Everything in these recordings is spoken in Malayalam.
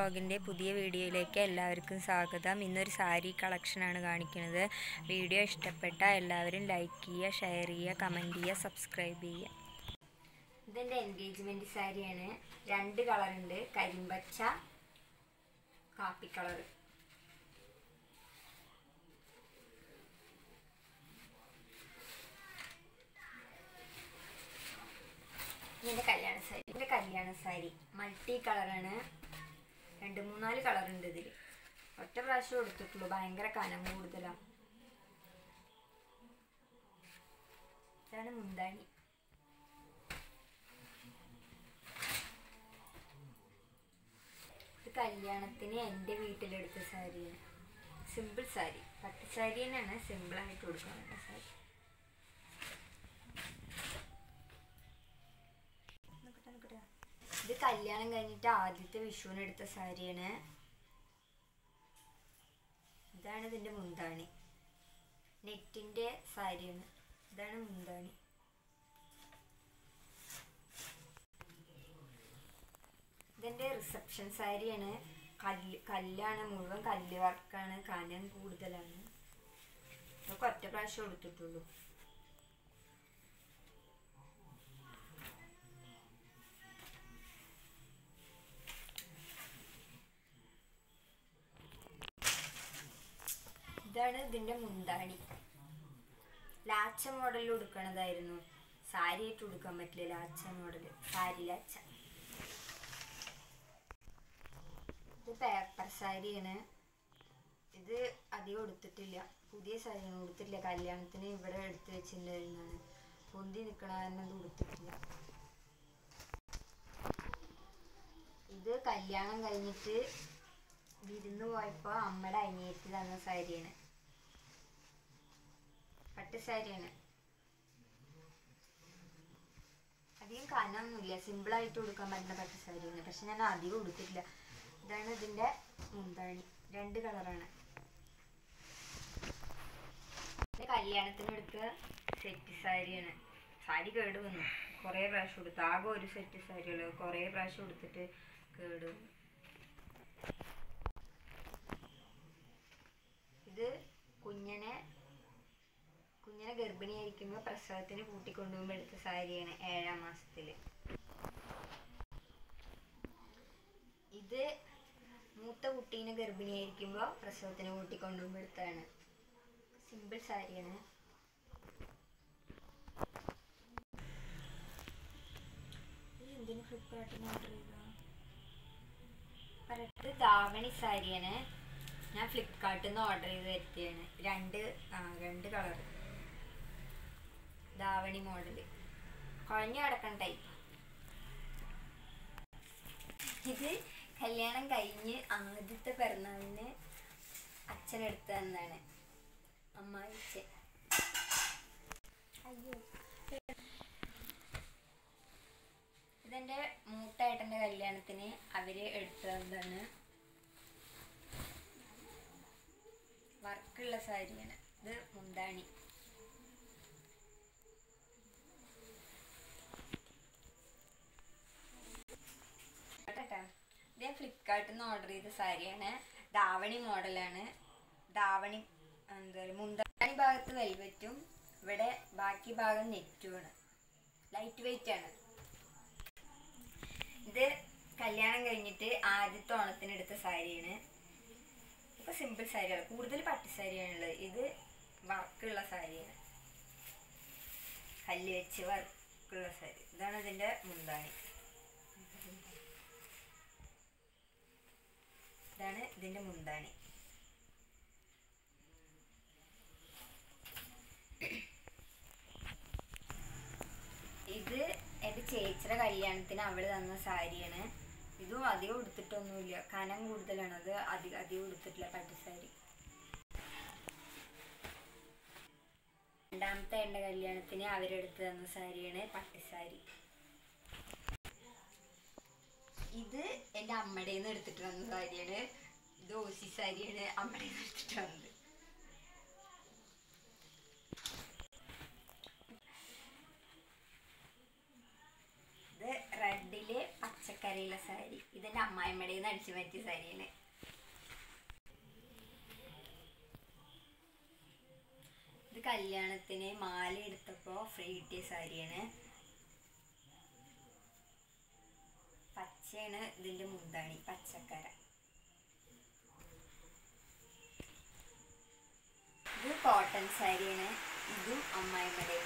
വ്ളോഗിൻ്റെ പുതിയ വീഡിയോയിലേക്ക് എല്ലാവർക്കും സ്വാഗതം ഇന്നൊരു സാരി കളക്ഷനാണ് കാണിക്കുന്നത് വീഡിയോ ഇഷ്ടപ്പെട്ട എല്ലാവരും ലൈക്ക് ചെയ്യുക ഷെയർ ചെയ്യുക കമൻറ്റ് ചെയ്യുക സബ്സ്ക്രൈബ് ചെയ്യുക ഇതെൻ്റെ എൻഗേജ്മെൻറ്റ് സാരിയാണ് രണ്ട് കളറുണ്ട് കരിമ്പച്ച കാപ്പി കളർ ഇതിൻ്റെ കല്യാണ സാരി ഇതിൻ്റെ കല്യാണ സാരി മൾട്ടി കളറാണ് രണ്ട് മൂന്നാല് കളറുണ്ട് ഇതിൽ ഒറ്റ പ്രാവശ്യം എടുത്തിട്ടുള്ളൂ ഭയങ്കര കനം കൂടുതലാണ് ഇതാണ് മുന്താണി ഇത് കല്യാണത്തിന് എൻ്റെ വീട്ടിലെടുത്ത സാരിയാണ് സിമ്പിൾ സാരി പട്ട് സാരി തന്നെയാണ് സിമ്പിളായിട്ട് കൊടുക്കാനുള്ള സാരി നോക്കട്ടെ, നോക്കട്ടെ. ഇത് കല്യാണം കഴിഞ്ഞിട്ട് ആദ്യത്തെ വിഷുവിന് എടുത്ത സാരിയാണ് ഇതാണ് ഇതിൻ്റെ മുന്താണി നെറ്റിൻ്റെ സാരിയാണ് ഇതാണ് മുന്താണി ഇതെൻ്റെ റിസപ്ഷൻ സാരിയാണ് കല്ല് കല്ലാണ് മുഴുവൻ കല്ല് വർക്കാണ് കനം കൂടുതലാണ് ഇതൊക്കെ ഒറ്റ പ്രാവശ്യം എടുത്തിട്ടുള്ളൂ ഇതാണ് ഇതിൻ്റെ മുന്താണി ലാച്ച മോഡലിൽ ഉടുക്കണതായിരുന്നു സാരി ആയിട്ട് ഉടുക്കാൻ പറ്റില്ല ലാച്ച മോഡൽ സാരി ലാച്ച ഇത് പേപ്പർ സാരിയാണ് ഇത് അധികം ഉടുത്തിട്ടില്ല പുതിയ സാരിയാണ് ഉടുത്തിട്ടില്ല കല്യാണത്തിന് ഇവിടെ എടുത്തു വെച്ചിട്ടുണ്ടായിരുന്നാണ് പൊന്തി നിൽക്കണ കാരണം ഇത് ഉടുത്തിട്ടില്ല ഇത് കല്യാണം കഴിഞ്ഞിട്ട് വിരുന്ന് പോയപ്പോൾ അമ്മയുടെ അനിയത്തി തന്ന സാരിയാണ് പട്ട് സാരിയാണ് അധികം കനമൊന്നുമില്ല സിമ്പിളായിട്ട് ഉടുക്കാൻ പറ്റുന്ന പട്ട് സാരിയാണ് പക്ഷെ ഞാൻ അധികം ഉടുത്തിട്ടില്ല ഇതാണ് ഇതിൻ്റെ മുന്താണി രണ്ട് കളറാണ് ഇത് കല്യാണത്തിന് എടുത്ത സെറ്റ് സാരിയാണ് സാരി കേട് വന്നു കുറേ പ്രാവശ്യം ഉടുത്തു ആകെ ഒരു സെറ്റ് സാരിയുള്ളൂ കുറേ പ്രാവശ്യം ഉടുത്തിട്ട് കേട് വന്നു ഇത് കുഞ്ഞിനെ കുഞ്ഞിനെ ഗർഭിണിയായിരിക്കുമ്പോൾ പ്രസവത്തിന് കൂട്ടിക്കൊണ്ടുപോകുമ്പോൾ എടുത്ത സാരിയാണ് ഏഴാം മാസത്തിൽ ഇത് മൂത്ത കുട്ടീനെ ഗർഭിണിയായിരിക്കുമ്പോൾ പ്രസവത്തിന് കൂട്ടിക്കൊണ്ടുപോകുമ്പോൾ എടുത്തതാണ് സിമ്പിൾ സാരിയാണ് ഇത് എന്തിനു ഫ്ലിപ്കാർട്ടിൽ ഓർഡർ ചെയ്തോ പറയട്ടെ ധാവണി സാരിയാണ് ഞാൻ ഫ്ലിപ്കാർട്ടിൽ നിന്ന് ഓർഡർ ചെയ്ത് വരുത്തിയാണ് രണ്ട് ആ രണ്ട് കളർ ധാവണി മോഡൽ കുഴഞ്ഞു കിടക്കണ ടൈപ്പ് ഇത് കല്യാണം കഴിഞ്ഞ് ആദ്യത്തെ പിറന്നാളിന് അച്ഛനെടുത്ത് തന്നാണ് അമ്മായിച്ചൻ അയ്യോ ഇതെൻ്റെ മൂട്ടായിട്ടെൻ്റെ കല്യാണത്തിന് അവര് എടുത്തു തന്നതാണ് വർക്കുള്ള സാരിയാണ് ഇത് മുന്താണി കേട്ടോ ഇത് ഫ്ലിപ്കാർട്ടിൽ നിന്ന് ഓർഡർ ചെയ്ത സാരിയാണ് ധാവണി മോഡലാണ് ധാവണി എന്താ പറയുക മുന്താണി ഭാഗത്ത് വെൽവെറ്റും ഇവിടെ ബാക്കി ഭാഗം നെറ്റുമാണ് ലൈറ്റ് വെയിറ്റ് ആണ് ഇത് കല്യാണം കഴിഞ്ഞിട്ട് ആദ്യത്തെ ഓണത്തിന് എടുത്ത സാരിയാണ് ഇപ്പൊ സിമ്പിൾ സാരിയാണ് കൂടുതൽ പട്ട് സാരിയാണുള്ളത് ഇത് വർക്കുള്ള സാരിയാണ് കല്ല് വെച്ച് വർക്കുള്ള സാരി ഇതാണ് ഇതിന്റെ മുന്താണി ഇതാണ് ഇതിന്റെ മുന്താണി ഇത് എൻ്റെ ചേച്ചിയുടെ കല്യാണത്തിന് അവള് തന്ന സാരിയാണ് ഇതും അധികം ഉടുത്തിട്ടൊന്നുമില്ല കനം കൂടുതലാണ് അത് അധികം അധികം ഉടുത്തിട്ടില്ല പട്ട് സാരി രണ്ടാമത്തെ എൻ്റെ കല്യാണത്തിന് അവരെടുത്ത് തന്ന സാരിയാണ് പട്ട് സാരി ഇത് എൻ്റെ അമ്മയുടെ നിന്ന് എടുത്തിട്ട് വന്ന സാരിയാണ് ഇത് ഓസി സാരിയാണ് അമ്മയുടെ നിന്ന് എടുത്തിട്ട് വന്നത് ഇത് റെഡില് പച്ചക്കര കരയിലെ സാരി ഇതെന്റെ അമ്മായിമ്മയുടെ നിന്ന് അടിച്ചു മാറ്റിയ സാരിയാണ് ഇത് കല്യാണത്തിന് മാല എടുത്തപ്പോ ഫ്രീ കിട്ടിയ സാരിയാണ് പച്ചയാണ് ഇതിന്റെ മുന്താണി പച്ചക്കര ഇത് കോട്ടൺ സാരിയാണ് ഇതും അമ്മായിമ്മയുടെ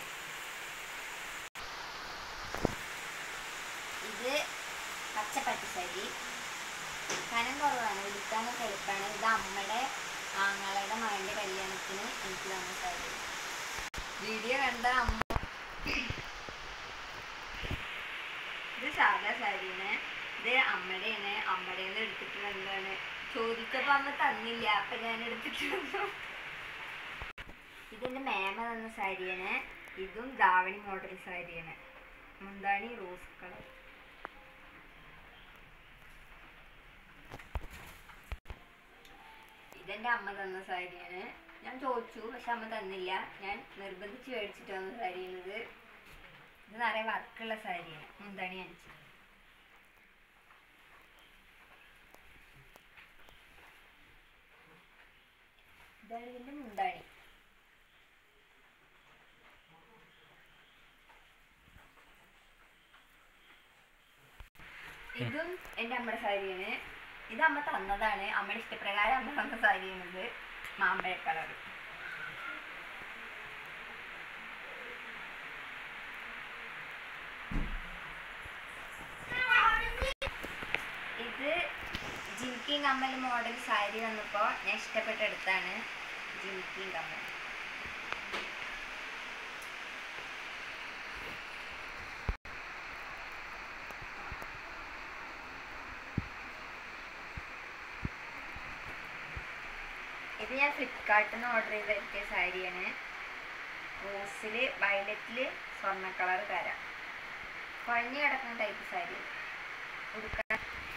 ഇത് പച്ചപ്പട്ടി സാരി കനം കുറവാണ് ഉടുക്കാനൊക്കെ എളുപ്പമാണ് ഇത് അമ്മയുടെ ആങ്ങളുടെ മകന്റെ കല്യാണത്തിന് എനിക്ക് തന്ന സാരി വീഡിയോ കണ്ട അമ്മ ഇത് സാധാ സാരിയാണ് ഇത് അമ്മയുടെയാണ് അമ്മയുടെ എടുത്തിട്ട് എന്താണ് ചോദിച്ചപ്പോ അമ്മ തന്നില്ല അപ്പൊ ഞാൻ എടുത്തിട്ട് വന്നു ഇതെന്റെ മേമ തന്ന സാരിയാണ് ഇതും ധാവണി മോഡൽ സാരിയാണ് മുന്താണി റോസ് കളർ ഇതെന്റെ അമ്മ തന്ന സാരിയാണ് ഞാൻ ചോദിച്ചു പക്ഷെ അമ്മ തന്നില്ല ഞാൻ നിർബന്ധിച്ച് മേടിച്ചിട്ട് വന്ന സാരിയാണിത് ഇത് നിറയെ വർക്കുള്ള സാരിയാണ് മുന്താണി അണിച്ച് ഇതാണ് ഇതിന്റെ മുന്താണി ഇതും എൻ്റെ അമ്മയുടെ സാരിയാണ് ഇത് അമ്മ തന്നതാണ് അമ്മയുടെ ഇഷ്ടപ്രകാരം അമ്മ തന്ന സാരിയാണിത് മാമ്പഴ കളർ ഇത് ജിംക്കി കമ്മൽ മോഡൽ സാരി വന്നപ്പോൾ ഞാൻ ഇഷ്ടപ്പെട്ടെടുത്താണ് ജിംക്കി കമ്മൽ ഇത് ഞാൻ ഫ്ലിപ്കാർട്ടിൽ നിന്ന് ഓർഡർ ചെയ്ത് വരുത്തിയ സാരിയാണ് റോസിൽ വയലറ്റിൽ സ്വർണ്ണ കളർ തരാം കുഴഞ്ഞു കിടക്കുന്ന ടൈപ്പ് സാരി ഉടുക്കാൻ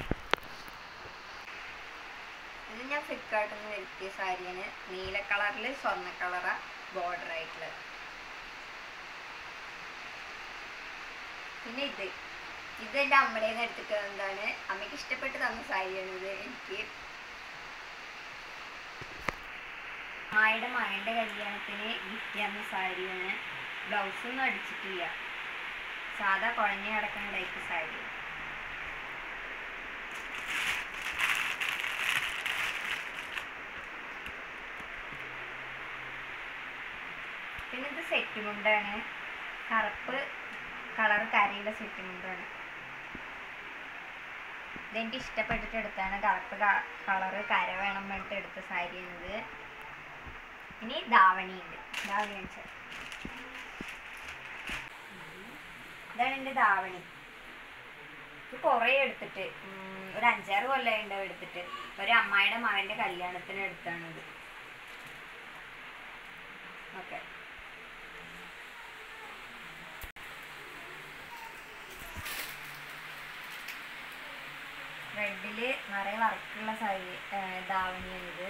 ഇത് ഞാൻ ഫ്ലിപ്കാർട്ടിൽ നിന്ന് വരുത്തിയ സാരിയാണ് നീല കളറിൽ സ്വർണ്ണ കളറാ ബോർഡർ ആയിട്ടുള്ളത് പിന്നെ ഇത് ഇത് എൻ്റെ അമ്മയുടെ നിന്ന് എടുത്തിട്ട് എന്താണ് അമ്മയ്ക്ക് ഇഷ്ടപ്പെട്ട് തന്ന സാരിയാണ് ഇത് എനിക്ക് അമ്മായിയുടെ മകൻ്റെ കല്യാണത്തിന് ഗിഫ്റ്റ് തന്ന സാരിയാണ് ബ്ലൗസൊന്നും അടിച്ചിട്ടില്ല സാധാ കുഴഞ്ഞു കിടക്കുന്ന ടൈപ്പ് സാരി പിന്നെ ഇത് സെറ്റ് മുണ്ടാണ് കറുപ്പ് കളർ കരയുടെ സെറ്റ് മുണ്ടാണ് ഇതെനിക്ക് ഇഷ്ടപ്പെട്ടിട്ട് എടുത്താണ് കറുപ്പ് കളറ് കര വേണം പറഞ്ഞിട്ട് എടുത്ത സാരിയാണിത് ഇനി ധാവണി ഉണ്ട് ധാവണി കാണിച്ചാൽ ഇതാണ് എൻ്റെ ധാവണി ഇത് കുറേ എടുത്തിട്ട് ഉം, ഒരു അഞ്ചാറ് കൊല്ലമായി ഉണ്ടാവും എടുത്തിട്ട് ഒരു അമ്മായിയുടെ മകൻ്റെ കല്യാണത്തിന് എടുത്താണിത് ഓക്കെ റെഡില് നിറയെ വർക്കുള്ള സാരി ധാവണിയാണിത്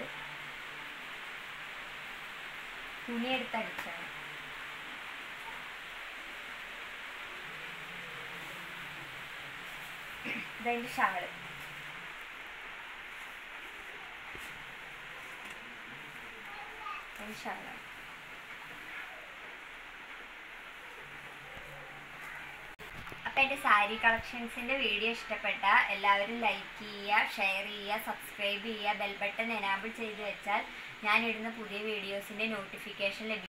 തുണി എടുത്തടിച്ചാണ് ഇതതിൻ്റെ ഷാള് അതിൻ്റെ ഷാളാണ് അപ്പം എൻ്റെ സാരി കളക്ഷൻസിൻ്റെ വീഡിയോ ഇഷ്ടപ്പെട്ട എല്ലാവരും ലൈക്ക് ചെയ്യുക ഷെയർ ചെയ്യുക സബ്സ്ക്രൈബ് ചെയ്യുക ബെൽ ബട്ടൺ എനാബിൾ ചെയ്ത് വെച്ചാൽ ഞാൻ ഇടുന്ന പുതിയ വീഡിയോസിൻ്റെ നോട്ടിഫിക്കേഷൻ ലഭിക്കും